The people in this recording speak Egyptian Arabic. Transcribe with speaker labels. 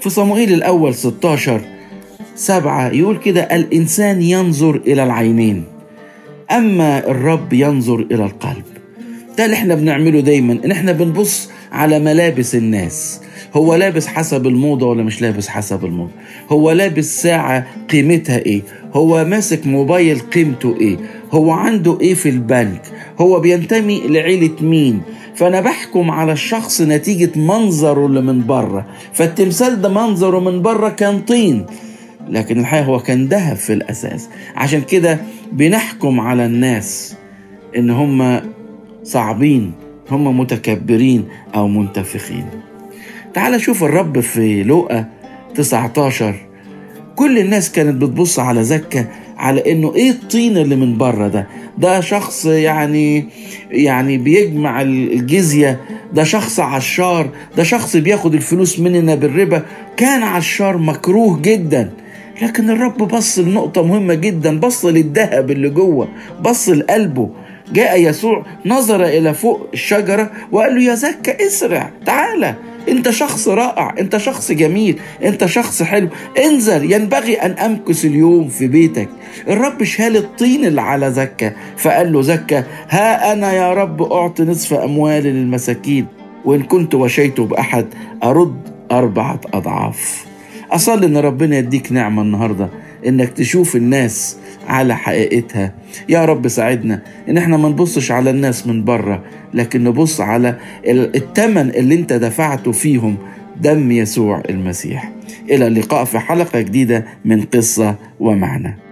Speaker 1: في صموئيل الأول 16 سبعة يقول كده الإنسان ينظر إلى العينين أما الرب ينظر إلى القلب ده اللي احنا بنعمله دايما ان احنا بنبص على ملابس الناس هو لابس حسب الموضة ولا مش لابس حسب الموضة هو لابس ساعة قيمتها ايه هو ماسك موبايل قيمته ايه هو عنده ايه في البنك هو بينتمي لعيلة مين فانا بحكم على الشخص نتيجة منظره اللي من بره فالتمثال ده منظره من بره كان طين لكن الحقيقة هو كان ذهب في الأساس عشان كده بنحكم على الناس إن هم صعبين هم متكبرين أو منتفخين تعال شوف الرب في لوقا 19 كل الناس كانت بتبص على زكا على انه ايه الطين اللي من بره ده ده شخص يعني يعني بيجمع الجزيه ده شخص عشار ده شخص بياخد الفلوس مننا بالربا كان عشار مكروه جدا لكن الرب بص لنقطه مهمه جدا بص للذهب اللي جوه بص لقلبه جاء يسوع نظر الى فوق الشجره وقال له يا زكا اسرع تعالى انت شخص رائع انت شخص جميل انت شخص حلو انزل ينبغي ان امكث اليوم في بيتك الرب شال الطين اللي على زكا فقال له زكا ها انا يا رب اعطي نصف اموالي للمساكين وان كنت وشيت باحد ارد اربعه اضعاف اصلي ان ربنا يديك نعمه النهارده انك تشوف الناس على حقيقتها يا رب ساعدنا ان احنا ما نبصش على الناس من بره لكن نبص على الثمن اللي انت دفعته فيهم دم يسوع المسيح الى اللقاء في حلقه جديده من قصه ومعنى